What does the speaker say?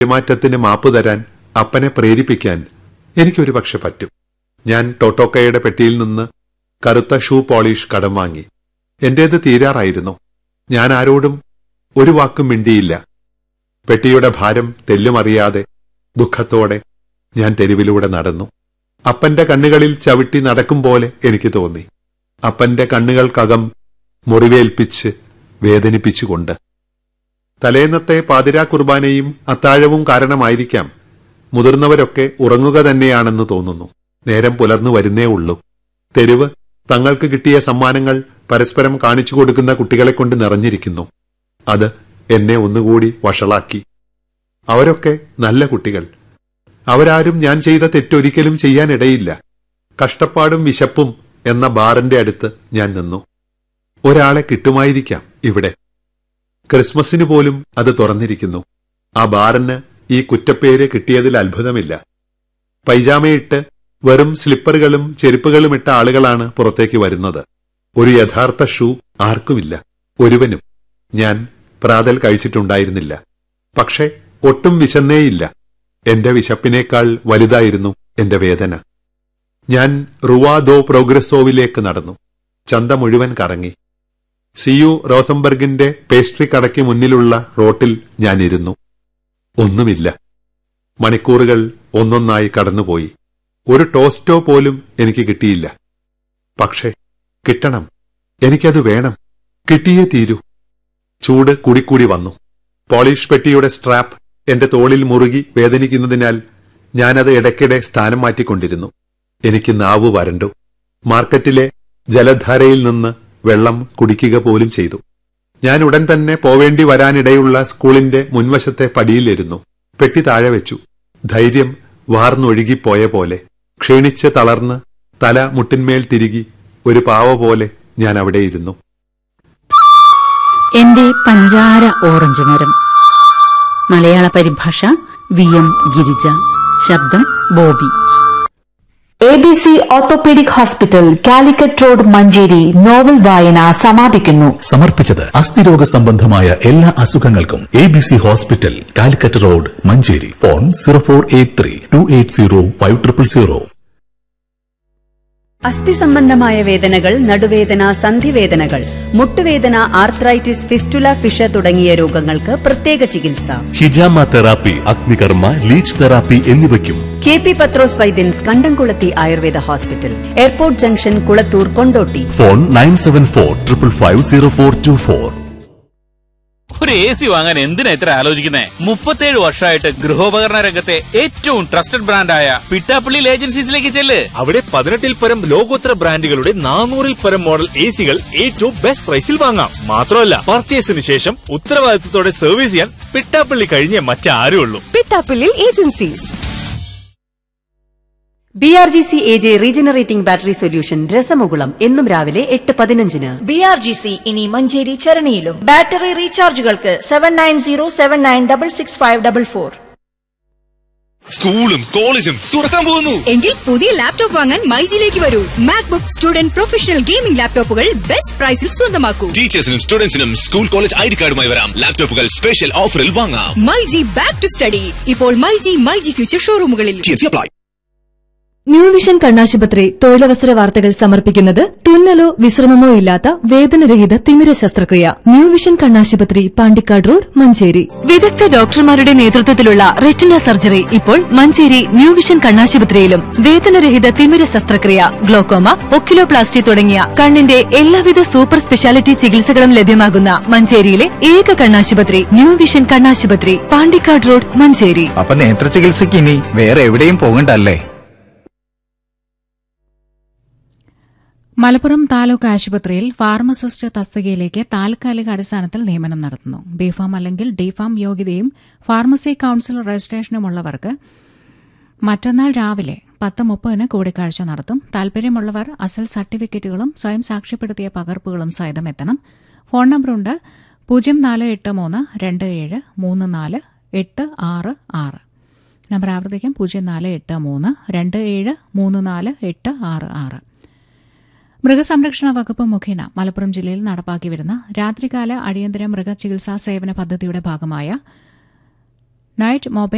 പെരുമാറ്റത്തിന് മാപ്പ് തരാൻ അപ്പനെ പ്രേരിപ്പിക്കാൻ എനിക്കൊരു പക്ഷെ പറ്റും ഞാൻ ടോട്ടോക്കയുടെ പെട്ടിയിൽ നിന്ന് കറുത്ത ഷൂ പോളിഷ് കടം വാങ്ങി എന്റേത് തീരാറായിരുന്നു ഞാൻ ആരോടും ഒരു വാക്കും മിണ്ടിയില്ല പെട്ടിയുടെ ഭാരം തെല്ലുമറിയാതെ ദുഃഖത്തോടെ ഞാൻ തെരുവിലൂടെ നടന്നു അപ്പന്റെ കണ്ണുകളിൽ ചവിട്ടി നടക്കും പോലെ എനിക്ക് തോന്നി അപ്പന്റെ കണ്ണുകൾക്കകം മുറിവേൽപ്പിച്ച് വേദനിപ്പിച്ചുകൊണ്ട് തലേന്നത്തെ പാതിരാ കുർബാനയും അത്താഴവും കാരണമായിരിക്കാം മുതിർന്നവരൊക്കെ ഉറങ്ങുക തന്നെയാണെന്ന് തോന്നുന്നു നേരം പുലർന്നു വരുന്നേ ഉള്ളൂ തെരുവ് തങ്ങൾക്ക് കിട്ടിയ സമ്മാനങ്ങൾ പരസ്പരം കാണിച്ചു കൊടുക്കുന്ന കുട്ടികളെ കൊണ്ട് നിറഞ്ഞിരിക്കുന്നു അത് എന്നെ ഒന്നുകൂടി വഷളാക്കി അവരൊക്കെ നല്ല കുട്ടികൾ അവരാരും ഞാൻ ചെയ്ത തെറ്റൊരിക്കലും ചെയ്യാനിടയില്ല കഷ്ടപ്പാടും വിശപ്പും എന്ന ബാറിന്റെ അടുത്ത് ഞാൻ നിന്നു ഒരാളെ കിട്ടുമായിരിക്കാം ഇവിടെ ക്രിസ്മസിന് പോലും അത് തുറന്നിരിക്കുന്നു ആ ബാറിന് ഈ കുറ്റപ്പേര് കിട്ടിയതിൽ അത്ഭുതമില്ല പൈജാമയിട്ട് വെറും സ്ലിപ്പറുകളും ചെരുപ്പുകളും ഇട്ട ആളുകളാണ് പുറത്തേക്ക് വരുന്നത് ഒരു യഥാർത്ഥ ഷൂ ആർക്കുമില്ല ഒരുവനും ഞാൻ പ്രാതൽ കഴിച്ചിട്ടുണ്ടായിരുന്നില്ല പക്ഷെ ഒട്ടും വിശന്നേയില്ല എന്റെ വിശപ്പിനേക്കാൾ വലുതായിരുന്നു എന്റെ വേദന ഞാൻ റുവാദോ പ്രോഗ്രസോവിലേക്ക് നടന്നു ചന്ത മുഴുവൻ കറങ്ങി സിയു റോസംബർഗിന്റെ പേസ്ട്രി കടയ്ക്ക് മുന്നിലുള്ള റോട്ടിൽ ഞാൻ ഇരുന്നു ഒന്നുമില്ല മണിക്കൂറുകൾ ഒന്നൊന്നായി കടന്നുപോയി ഒരു ടോസ്റ്റോ പോലും എനിക്ക് കിട്ടിയില്ല പക്ഷേ കിട്ടണം എനിക്കത് വേണം കിട്ടിയേ തീരൂ ചൂട് കൂടിക്കൂടി വന്നു പോളിഷ് പെട്ടിയുടെ സ്ട്രാപ്പ് എന്റെ തോളിൽ മുറുകി വേദനിക്കുന്നതിനാൽ ഞാനത് ഇടയ്ക്കിടെ സ്ഥാനം മാറ്റിക്കൊണ്ടിരുന്നു എനിക്ക് നാവ് വരണ്ടു മാർക്കറ്റിലെ ജലധാരയിൽ നിന്ന് വെള്ളം കുടിക്കുക പോലും ചെയ്തു ഞാൻ ഉടൻ തന്നെ പോവേണ്ടി വരാനിടയുള്ള സ്കൂളിന്റെ മുൻവശത്തെ പടിയിലിരുന്നു പെട്ടി താഴെ വെച്ചു ധൈര്യം വാർന്നൊഴുകിപ്പോയ പോലെ ക്ഷീണിച്ച് തളർന്ന് തല മുട്ടിന്മേൽ തിരുകി ഒരു പാവ പോലെ ഞാൻ അവിടെ ഇരുന്നു എന്റെ പഞ്ചാര ഓറഞ്ച് മരം മലയാള പരിഭാഷ വി എം ഗിരിജ ശബ്ദം Bobby A B C orthopaedic hospital Calicut road Manjeri novel വായന സമാപിക്കുന്നു സമർപ്പിച്ചത് അസ്ഥിരോഗ സംബന്ധമായ എല്ലാ അസുഖങ്ങൾക്കും A B C hospital Calicut road Manjeri phone zero four eight three two eight zero five triple zero അസ്ഥി സംബന്ധമായ വേദനകൾ നടുവേദന സന്ധിവേദനകൾ മുട്ടുവേദന ആർത്രൈറ്റിസ് ഫിസ്റ്റുല ഫിഷ തുടങ്ങിയ രോഗങ്ങൾക്ക് പ്രത്യേക ചികിത്സ ഹിജാമ തെറാപ്പി അഗ്നികർമ്മ ലീച്ച് തെറാപ്പി എന്നിവയ്ക്കും കെ പി പത്രോസ് വൈദ്യൻസ് കണ്ടംകുളത്തി Ayurveda hospital airport junction Kulathur Kondotty phone nine seven four triple five zero four two four ഒരു എ സി വാങ്ങാൻ എന്തിനാ ഇത്ര ആലോചിക്കുന്നേ മുപ്പത്തേഴ് വർഷമായിട്ട് ഗൃഹോപകരണ രംഗത്തെ ഏറ്റവും ട്രസ്റ്റഡ് ബ്രാൻഡായ പിട്ടാപ്പള്ളിയിൽ ഏജൻസീസിലേക്ക് ചെല്ല് അവിടെ പതിനെട്ടിൽ പരം ലോകോത്തര ബ്രാൻഡുകളുടെ നാനൂറിൽ പരം മോഡൽ എ സികൾ ഏറ്റവും ബെസ്റ്റ് പ്രൈസിൽ വാങ്ങാം മാത്രമല്ല പർച്ചേസിന് ശേഷം ഉത്തരവാദിത്തത്തോടെ സർവീസ് ചെയ്യാൻ പിട്ടാപ്പള്ളി കഴിഞ്ഞേ മറ്റാരും ഉള്ളൂ Pittappilly agencies B R G C A J regenerating battery solution രസമുകുളം എന്നും രാവിലെ എട്ട് പതിനഞ്ചിന് ബി ആർ ജി സി ഇനി മഞ്ചേരി ചരണിയിലും ബാറ്ററി റീചാർജുകൾക്ക് seven nine zero seven nine double six five double four സ്കൂളും കോളേജും തുറക്കാൻ പോകുന്നു എങ്കിൽ പുതിയ ലാപ്ടോപ്പ് വാങ്ങാൻ മൈജിലേക്ക് വരൂ മാക്ബുക്ക് സ്റ്റുഡന്റ് പ്രൊഫഷണൽ ഗെയിമിംഗ് ലാപ്ടോപ്പുകൾ ബെസ്റ്റ് പ്രൈസിൽ സ്വന്തമാക്കൂ ടീച്ചേഴ്സിനും സ്റ്റുഡൻസിനും സ്കൂൾ കോളേജ് ഐ ഡി കാർഡുമായി വരാം ലാപ്ടോപ്പുകൾ സ്പെഷ്യൽ ഓഫറിൽ വാങ്ങാം മൈജി ബാക്ക് ടു സ്റ്റഡി ഇപ്പോൾ മൈജി മൈജി ഫ്യൂച്ചർ ഷോറൂമുകളിൽ അപ്ലൈ ന്യൂ വിഷൻ കണ്ണാശുപത്രി തൊഴിലവസര വാർത്തകൾ സമർപ്പിക്കുന്നത് തുന്നലോ വിശ്രമമോ ഇല്ലാത്ത വേദനരഹിത തിമിര ശസ്ത്രക്രിയ ന്യൂ വിഷൻ കണ്ണാശുപത്രി പാണ്ടിക്കാട് റോഡ് മഞ്ചേരി വിദഗ്ധ ഡോക്ടർമാരുടെ നേതൃത്വത്തിലുള്ള റെറ്റിന സർജറി ഇപ്പോൾ മഞ്ചേരി ന്യൂ വിഷൻ കണ്ണാശുപത്രിയിലും വേദനരഹിത തിമിര ശസ്ത്രക്രിയ ഗ്ലോക്കോമ ഒക്കിലോപ്ലാസ്റ്റി തുടങ്ങിയ കണ്ണിന്റെ എല്ലാവിധ സൂപ്പർ സ്പെഷ്യാലിറ്റി ചികിത്സകളും ലഭ്യമാകുന്ന മഞ്ചേരിയിലെ ഏക കണ്ണാശുപത്രി ന്യൂ വിഷൻ കണ്ണാശുപത്രി പാണ്ടിക്കാട് റോഡ് മഞ്ചേരി അപ്പൊ നേത്ര ചികിത്സയ്ക്ക് ഇനി വേറെ എവിടെയും പോകണ്ടല്ലേ മലപ്പുറം താലൂക്ക് ആശുപത്രിയിൽ ഫാർമസിസ്റ്റ് തസ്തികയിലേക്ക് താൽക്കാലിക അടിസ്ഥാനത്തിൽ നിയമനം നടത്തുന്നു ബിഫാം അല്ലെങ്കിൽ ഡിഫാം യോഗ്യതയും ഫാർമസി കൌൺസിൽ രജിസ്ട്രേഷനുമുള്ളവർക്ക് മറ്റന്നാൾ രാവിലെ പത്ത് മുപ്പതിന് കൂടിക്കാഴ്ച നടത്തും താൽപര്യമുള്ളവർ അസൽ സർട്ടിഫിക്കറ്റുകളും സ്വയം സാക്ഷ്യപ്പെടുത്തിയ പകർപ്പുകളും സഹിതം എത്തണം ഫോൺ നമ്പറുണ്ട് പൂജ്യം നാല് എട്ട് മൂന്ന് രണ്ട് ഏഴ് മൂന്ന് നാല് എട്ട് ആറ് ആറ് നമ്പർ ആവർത്തിക്കാം പൂജ്യം നാല് എട്ട് മൂന്ന് രണ്ട് ഏഴ് മൂന്ന് നാല് എട്ട് ആറ് ആറ് മൃഗസംരക്ഷണ വകുപ്പ് മുഖേന മലപ്പുറം ജില്ലയിൽ നടപ്പാക്കി വരുന്ന രാത്രികാല അടിയന്തര മൃഗചികിത്സാ സേവന പദ്ധതിയുടെ ഭാഗമായ നൈറ്റ് മൊബൈൽ